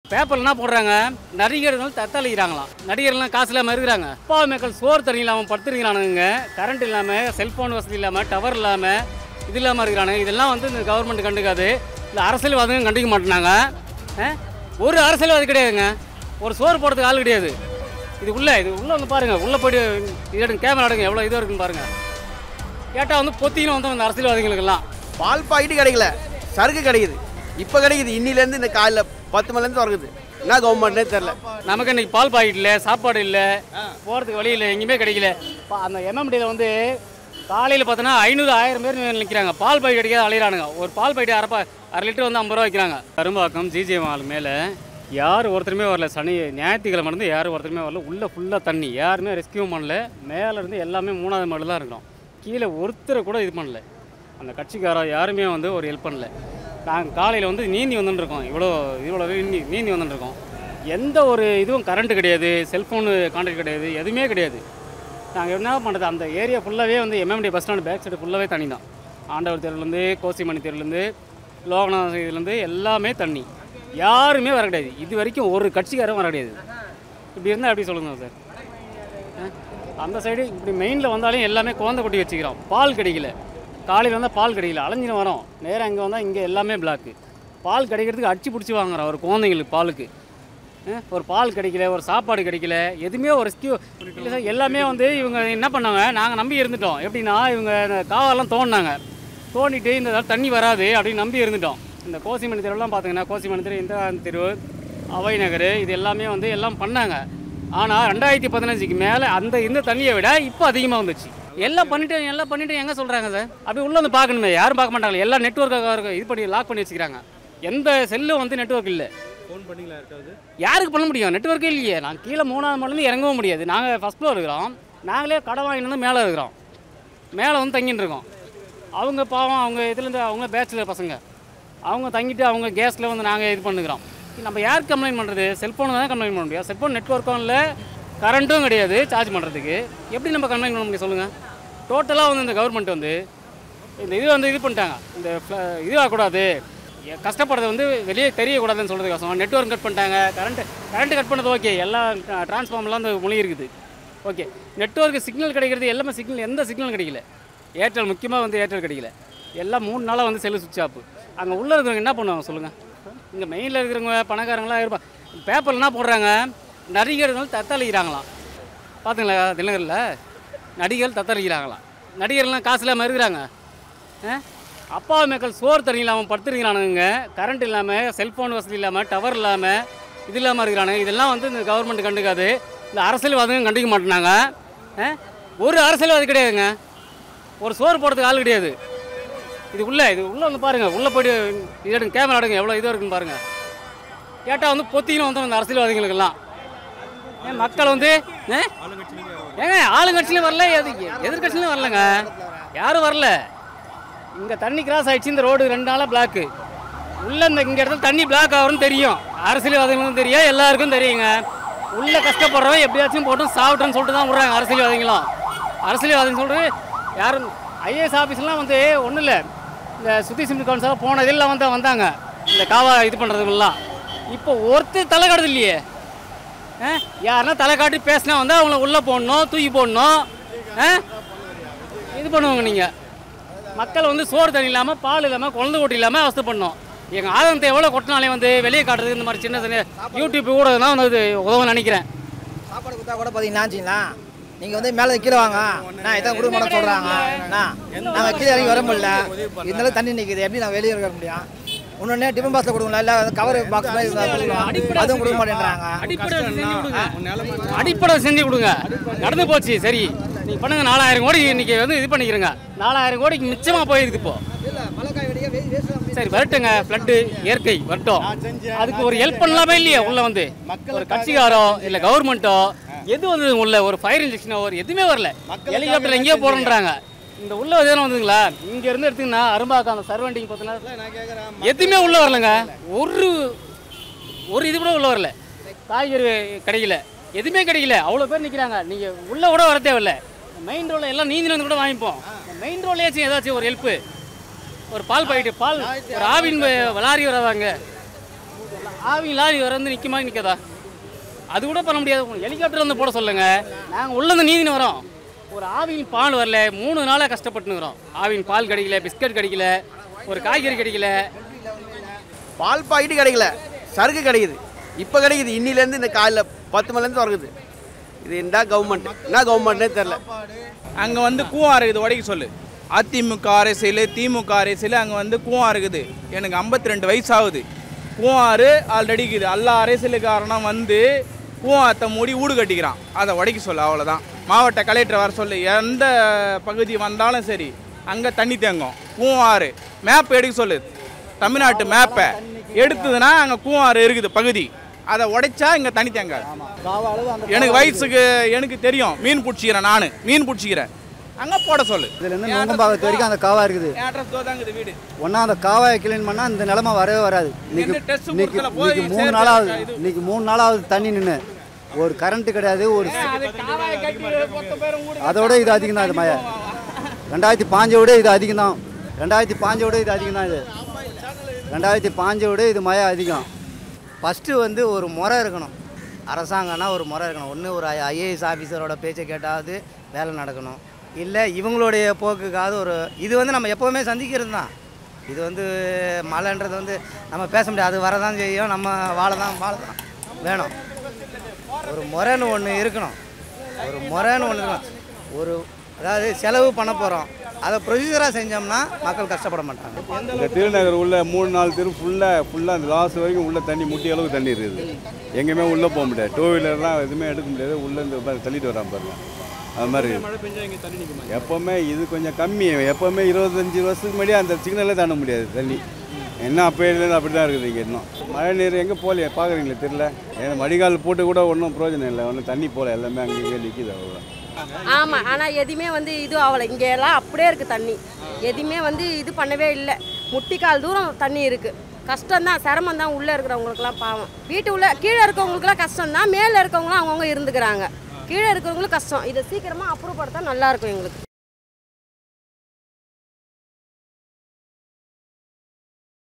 பேப்பர்ல என்ன போடுறாங்க நடிகர்கள் தத்தளிக்கிறாங்களாம் நடிகர்லாம் காசு இல்லாமல் இருக்கிறாங்க அப்பா மக்கள் சோறு தண்ணி இல்லாமல் படுத்துருக்கிறானுங்க கரண்ட் இல்லாமல் செல்ஃபோன் வசதி இல்லாமல் டவர் இல்லாமல் இது இல்லாமல் இருக்கிறானுங்க இதெல்லாம் வந்து இந்த கவர்மெண்ட் கண்டுக்காது இந்த அரசியல்வாதம் கண்டுக்க மாட்டேனாங்க ஆ? ஒரு அரசியல்வாதி கிடையாதுங்க ஒரு சோறு போடுறதுக்கு ஆள் கிடையாது இது உள்ள இது உள்ள வந்து பாருங்க உள்ள போயிட்டு இது எடுங்க கேமரா எடுங்க எவ்வளோ இதாக இருக்குன்னு பாருங்க கேட்டால் வந்து பொத்தின்னு வந்து அந்த அரசியல்வாதிகளுக்கெல்லாம் பால் பாக்கெட்டு கிடைக்கல சரக்கு கிடைக்குது இப்போ கிடைக்குது இன்னிலேருந்து இந்த காலைல பத்து மணிலேருந்து திறக்குது என்ன கவர்மெண்ட்னே தெரில நமக்கு இன்னைக்கு பால் பாக்கெட் இல்லை சாப்பாடு இல்லை போகிறதுக்கு வழி இல்லை எங்கேயுமே கிடைக்கல பா- அந்த எம்எம்டியில் வந்து காலையில் பார்த்தோன்னா ஐநூறு ஆயிரம் பேர் நிற்கிறாங்க பால் பாக்கெட் கிடைக்காத அலையிறானுங்க ஒரு பால் பாக்கெட் அரை அரை லிட்டர் வந்து ஐம்பது ரூபா வைக்கிறாங்க கரும்பாக்கம் ஜிஜே மால் மேலே யார் ஒருத்தருமே வரல சனி ஞாயிற்றுக்கிழமை இருந்து யாரும் ஒருத்தருமே வரல உள்ளே ஃபுல்லாக தண்ணி யாருமே ரெஸ்கியூ பண்ணல மேலே இருந்து எல்லாமே மூணாவது மாடு தான் இருக்கிறோம் கீழே ஒருத்தரை கூட இது பண்ணல அந்த கட்சிக்காரர் யாருமே வந்து ஒரு ஹெல்ப் பண்ணல நாங்கள் காலையில் வந்து நீந்தி வந்துட்டுருக்கோம் இவ்வளோ இவ்வளோ நீந்தி நீந்தி வந்துட்டுருக்கோம் எந்த ஒரு இதுவும் கரண்ட் கிடையாது செல்ஃபோனு கான்டாக்ட் கிடையாது எதுவுமே கிடையாது நாங்கள் என்ன பண்ணுறது அந்த ஏரியா ஃபுல்லாகவே வந்து MMT bus stand back side ஃபுல்லாகவே தண்ணி தான் ஆண்டவர் தெருவுலேருந்து கோசிமணி தெருவுலேருந்து லோகநாத இதுலேருந்து எல்லாமே தண்ணி யாருமே வர கிடையாது இது வரைக்கும் ஒரு கட்சிக்காரும் வர கிடையாது இப்படி இருந்தால் எப்படி சொல்லுங்கள் சார் அஹ், அந்த சைடு இப்படி மெயினில் வந்தாலும் எல்லாமே குழந்தை குட்டி வச்சுக்கிறோம் பால் கிடைக்கல காலையில் வந்தால் பால் கிடைக்கல அலைஞ்சின்னு வரோம் நேராக இங்கே வந்தால் இங்கே எல்லாமே பிளாக்கு பால் கிடைக்கிறதுக்கு அடிச்சு பிடிச்சி வாங்குறோம் ஒரு குழந்தைங்களுக்கு பாலுக்கு அஹ், ஒரு பால் கிடைக்கல ஒரு சாப்பாடு கிடைக்கல எதுவுமே ஒரு ஸ்கியூ இல்லை சார் எல்லாமே வந்து இவங்க என்ன பண்ணாங்க நாங்கள் நம்பி இருந்துட்டோம் எப்படின்னா இவங்க இந்த காவெல்லாம் தோண்டினாங்க தோண்டிட்டு இந்த தடவை தண்ணி வராது அப்படின்னு நம்பி இருந்துட்டோம் இந்த கோசிமணி தெருவெல்லாம் பார்த்தீங்கன்னா கோசிமணி தெரு இந்திரா காந்தி தெரு அவை நகர் இது எல்லாமே வந்து எல்லாம் பண்ணாங்க ஆனால் ரெண்டாயிரத்தி பதினஞ்சுக்கு மேலே அந்த இந்த தண்ணியை விட இப்போ அதிகமாக வந்துச்சு எல்லாம் பண்ணிட்டு எல்லாம் பண்ணிட்டு எங்கே சொல்கிறாங்க சார் அப்படி உள்ளே வந்து பார்க்கணுமே யாரும் பார்க்க மாட்டாங்க எல்லாம் நெட்ஒர்க்காக இது பண்ணி லாக் பண்ணி வச்சுக்கிறாங்க எந்த செல்லும் வந்து நெட்ஒர்க் இல்லை ஃபோன் பண்ணீங்களா இருக்காது யாருக்கு பண்ண முடியும் நெட்ஒர்க்கே இல்லையே நான் கீழே மூணாவது மாடிலேருந்து இறங்கவும் முடியாது நாங்கள் ஃபஸ்ட் ஃப்ளோர் இருக்கிறோம் நாங்களே கடை வாங்கிட்டு வந்து மேலே இருக்கிறோம் மேலே வந்து தங்கிட்டு இருக்கோம் அவங்க பாவம் அவங்க இதுலேருந்து அவங்க பேச்சுலர் பசங்க அவங்க தங்கிட்டு அவங்க கேஸில் வந்து நாங்கள் இது பண்ணுக்கிறோம் நம்ம யாருக்கு கம்ப்ளைண்ட் பண்ணுறது செல்ஃபோனு தான் கம்ப்ளைண்ட் பண்ண முடியும் செல்ஃபோன் நெட்ஒர்க்கும் இல்லை கரண்ட்டும் கிடையாது சார்ஜ் பண்ணுறதுக்கு எப்படி நம்ம கம்ப்ளைண்ட் பண்ண முடியும் சொல்லுங்கள் டோட்டலாக வந்து இந்த கவர்மெண்ட் வந்து இந்த இது வந்து இது பண்ணிட்டாங்க இந்த ஃப்ள- இது ஆகக்கூடாது எ- கஷ்டப்படுறது வந்து வெளியே தெரியக்கூடாதுன்னு சொல்கிறதுக்கோசம் நெட்ஒர்க் கட் பண்ணிட்டாங்க கரண்ட் கரண்ட் கட் பண்ணது ஓகே எல்லா டிரான்ஸ்ஃபார்ம்லாம் அந்த மொழி இருக்குது ஓகே நெட்ஒர்க் சிக்னல் கிடைக்கிறது எல்லாமே சிக்னல் எந்த சிக்னலும் கிடைக்கல ஏர்டெல் முக்கியமாக வந்து ஏர்டெல் கிடைக்கல எல்லாம் மூணு நாளாக வந்து செல்லு சுவிட்ச் ஆஃப் அங்கே உள்ளே இருக்கிறவங்க என்ன பண்ணுவாங்க சொல்லுங்கள் இங்கே மெயினில் இருக்கிறவங்க பணக்காரங்களாம் இருப்பா பேப்பரில் என்ன போடுறாங்க நடிகர்கள் தத்தளிக்கிறாங்களாம் பார்த்துங்களா தினகரில் நடிகர்கள் தத்தளிக்கிறாங்களாம் நடிகர்லாம் காசு இல்லாமல் இருக்கிறாங்க ஆ? அப்பா மக்கள் சோறு தண்ணி இல்லாமல் படுத்துருக்கிறானுங்க கரண்ட் இல்லாமல் செல்ஃபோன் வசதி இல்லாமல் டவர் இல்லாமல் இது இல்லாமல் இருக்கிறானுங்க இதெல்லாம் வந்து இந்த கவர்மெண்ட் கண்டுக்காது இந்த அரசியல்வாதம் கண்டுக்க மாட்டேனாங்க ஆ? ஒரு அரசியல்வாதி கிடையாதுங்க ஒரு சோறு போடுறதுக்கு ஆள் கிடையாது இது உள்ள இது உள்ள வந்து பாருங்க உள்ள போயிட்டு இது எடுங்க கேமரா எடுங்க எவ்வளோ இதாக இருக்குன்னு பாருங்க கேட்டால் வந்து பொத்தின்னு வந்து அந்த அரசியல்வாதிகளுக்கெல்லாம் ஏன் மக்கள் வந்து ஆ? ஏங்க ஆளுங்கட்சியிலும் வரல எது எதிர்கட்சியிலும் வரலங்க யாரும் வரல இங்கே தண்ணி கிராஸ் ஆயிடுச்சு இந்த ரோடு ரெண்டு நாளாக பிளாக்கு உள்ள இந்த இங்கே இடத்துல தண்ணி பிளாக் ஆகும்னு தெரியும் அரசியல்வாதிகளுக்கும் தெரியும் எல்லாருக்கும் தெரியுங்க உள்ள கஷ்டப்படுறவன் எப்படியாச்சும் போட்டு சாப்பிட்டுன்னு சொல்லிட்டு தான் விட்றாங்க அரசியல்வாதிகளும் அரசியல்வாதின்னு சொல்லிட்டு யாரும் ஐஏஎஸ் ஆஃபீஸ்லாம் வந்து ஒன்றும் இல்லை இந்த சுத்தி சிம்டி கவுன்சிலாக போன இதெல்லாம் வந்து வந்தாங்க இந்த காவா இது பண்ணுறதுலாம் இப்போ ஒருத்தர் தலை காடுது இல்லையே ஆ? யாருன்னா தலை காட்டி பேசினா வந்து அவங்கள உள்ளே போடணும் தூக்கி போடணும் ஆ? இது பண்ணுவாங்க நீங்கள் மக்கள் வந்து சோறு தண்ணி இல்லாமல் பால் இல்லாமல் குழந்தை குட்டி இல்லாமல் அவஸ்தை பண்ணோம் எங்கள் ஆதங்கத்தை எவ்வளோ கொட்டினாலே வந்து வெளியே காட்டுறது இந்த மாதிரி சின்ன சின்ன யூடியூப் கூட தான் வந்து உதவும் நினைக்கிறேன் சாப்பாடு கொடுத்தா கூட பார்த்தீங்கன்னா வச்சுங்களா நீங்கள் வந்து மேலே கீழே வாங்க நான் இதான் கொடுக்க மாட்டேன் சொல்கிறாங்க நாங்கள் கீழே இறங்கி வர முடியல இருந்தாலும் தண்ணி நிற்குது எப்படி நான் வெளியே வர முடியும் இன்னொன்னே டிஃபன் பாக்ஸில் கொடுங்களா இல்லை கவர் பாக்ஸ் மாதிரி இருந்தா கொடுக்கலாம். அதுவும் கொடுக்க மாட்டேன்றாங்க அடிப்படை செஞ்சு கொடுங்க அடிப்படை செஞ்சு கொடுங்க நடந்து போச்சு சரி நீங்கள் பண்ணுங்க நாலாயிரம் கோடி இன்னைக்கு வந்து இது பண்ணிக்கிறங்க நாலாயிரம் கோடிக்கு மிச்சமாக போயிருக்கு இப்போ இல்லை மழைக்காய் வெடிக்க வேஸ்ட் சரி வரட்டுங்க ஃப்ளட்டு இயற்கை வரட்டும் அதுக்கு ஒரு ஹெல்ப் பண்ணலாமே இல்லையா உள்ள வந்து ஒரு கட்சிக்காரோ இல்லை கவர்மெண்ட்டோ எது வந்து உள்ள ஒரு ஃபயர் இன்ஜெக்ஷனோ ஒரு எதுவுமே வரல ஹெலிகாப்டர் எங்கேயோ போகிறோன்றாங்க இந்த உள்ள எதுவும் வந்துங்களா இங்க இருந்து எடுத்தீங்கன்னா அரும்பாக்கம் அந்த சர்வண்டிங் பார்த்தீங்கன்னா எதுவுமே உள்ள வரலங்க ஒரு ஒரு இது கூட உள்ள வரல காய்கறி கிடைக்கல எதுவுமே கிடைக்கல அவ்வளோ பேர் நிற்கிறாங்க நீங்கள் உள்ளே கூட வர தேவையில்ல மெயின் ரோடில் எல்லாம் நீந்தி வந்து கூட வாங்கிப்போம் மெயின் ரோட்லேயாச்சும் ஏதாச்சும் ஒரு ஹெல்ப்பு ஒரு பால் பாக்கெட்டு பால் ஒரு ஆவின் லாரி வராதாங்க ஆவி லாரி வர வந்து நிற்க மாதிரி நிற்காதா அது கூட பண்ண முடியாது ஹெலிகாப்டர் வந்து போட சொல்லுங்க நாங்கள் உள்ளேருந்து நீதினு வரோம் ஒரு ஆவியின் பால் வரல மூணு நாளாக கஷ்டப்பட்டுனுக்குறோம் ஆவியின் பால் கிடைக்கல பிஸ்கட் கிடைக்கல ஒரு காய்கறி கிடைக்கல பால் பாக்கெட்டு கிடைக்கல சரக்கு கிடைக்குது இப்போ கிடைக்குது இன்னிலேருந்து இந்த காலைல பத்து மணிலேருந்து திறக்குது இது என்ன கவர்மெண்ட் என்ன கவர்மெண்ட்னே தெரில அங்கே வந்து கூவம் இருக்குது உடைக்க சொல்லு அதிமுக அரசியல் திமுக அரசியல் அங்கே வந்து கூவம் இருக்குது எனக்கு 52 ரெண்டு வயசு ஆகுது கூவாறு ஆல்ரெடி இருக்குது எல்லா அரசியலுக்காரனும் வந்து கூவாத்தை மூடி வீடு கட்டிக்கிறான் அதை உடைக்க சொல்லு அவ்வளோதான் மாவட்ட கலெக்டர் வர சொல்லு எந்த பகுதி வந்தாலும் சரி அங்கே தண்ணி தேங்கும் கூவாறு மேப் எடுக்க சொல்லு தமிழ்நாட்டு மேப்பை எடுத்ததுன்னா அங்கே கூவாறு இருக்குது பகுதி அதை உடைச்சா இங்கே தண்ணி தேங்காது எனக்கு வயசுக்கு எனக்கு தெரியும் மீன் பிடிச்சிக்கிறேன் நான் மீன் பிடிச்சிக்கிறேன் அங்கே போட சொல்லு இதுலேருந்து நுங்கம்பாக்கத்து வரைக்கும் அந்த காவா இருக்குது என் அட்ரஸ் தோதாங்குது வீடு ஒன்றா அந்த காவாயை கிளீன் பண்ணால் இந்த நிலமை வரவே வராது இன்னைக்கு என்ன test இன்னைக்கு கொடுக்கல, போய் இன்னைக்கு மூணு சேர்த்து நாளாவது இது- இன்னைக்கு மூணு நாளாவது தண்ணி நின்று ஒரு கரண்ட்டு கிடையாது ஒரு அதோட இது அதிகம் தான் இது மழை ரெண்டாயிரத்தி பாஞ்சை விட இது அதிகம் தான் ரெண்டாயிரத்தி பாஞ்சை விட இது அதிகம் தான் இது ரெண்டாயிரத்தி பாஞ்சை விட இது மழை அதிகம் ஃபஸ்ட்டு வந்து ஒரு முறை இருக்கணும் அரசாங்கம்னா ஒரு முறை இருக்கணும் ஒன்று ஒரு ஐஏஎஸ் ஆஃபீஸரோட பேச்சை கேட்டாவது வேலை நடக்கணும் இல்லை இவங்களுடைய போக்குக்காவது ஒரு இது வந்து நம்ம எப்போவுமே சந்திக்கிறது தான் இது வந்து மழைன்றது வந்து நம்ம பேச முடியாது அது வரதான் செய்யும் நம்ம வாழ தான் வாழ தான் வேணும் ஒரு முறைன்னு ஒன்று இருக்கணும் ஒரு முறைன்னு ஒன்று இருக்கணும் ஒரு அதாவது செலவு பண்ண போகிறோம் அதை ப்ரொசீஜராக செஞ்சோம்னா மக்கள் கஷ்டப்பட மாட்டாங்க இந்த திருநகர் உள்ள மூணு நாலு தெரு ஃபுல்லாக ஃபுல்லாக அந்த லாஸ்ட் வரைக்கும் உள்ள தண்ணி முட்டி அளவுக்கு தண்ணி இருக்குது எங்கேயுமே உள்ளே போக முடியாது டூ வீலர்லாம் எதுவுமே எடுக்க முடியாது உள்ளே இந்த பாரு தள்ளிட்டு வராம பாருங்க அது மாதிரி எப்போவுமே இது கொஞ்சம் கம்மி எப்போவுமே இருபத்தஞ்சி வருஷத்துக்கு முன்னாடியே அந்த சிக்னலே தாண்ட முடியாது தண்ணி என்ன அப்போலேருந்து அப்படி தான் இருக்குது இங்கே இன்னும் மழை நீர் எங்கே போகலையே பார்க்குறீங்களே தெரில ஏன்னா மடிகால் போட்டு கூட ஒன்றும் பிரயோஜனம் இல்லை ஒன்றும் தண்ணி போகல எல்லாமே அங்கே இங்கே நிற்கிது அவ்வளோ ஆமாம் ஆனால் எதுவுமே வந்து இது ஆகலை இங்கே எல்லாம் அப்படியே இருக்குது தண்ணி எதுவுமே வந்து இது பண்ணவே இல்லை முட்டிக்கால் தூரம் தண்ணி இருக்குது கஷ்டம்தான் சிரமம் தான் உள்ளே இருக்கிறவங்களுக்குலாம் பாவம் வீட்டு உள்ள கீழே இருக்கவங்களுக்குலாம் கஷ்டம் தான் மேலே இருக்கவங்களாம் அவங்கவுங்க இருந்துக்கிறாங்க கீழே இருக்கிறவங்களும் கஷ்டம் இதை சீக்கிரமாக அப்ரூவ் படுத்தா நல்லாயிருக்கும் எங்களுக்கு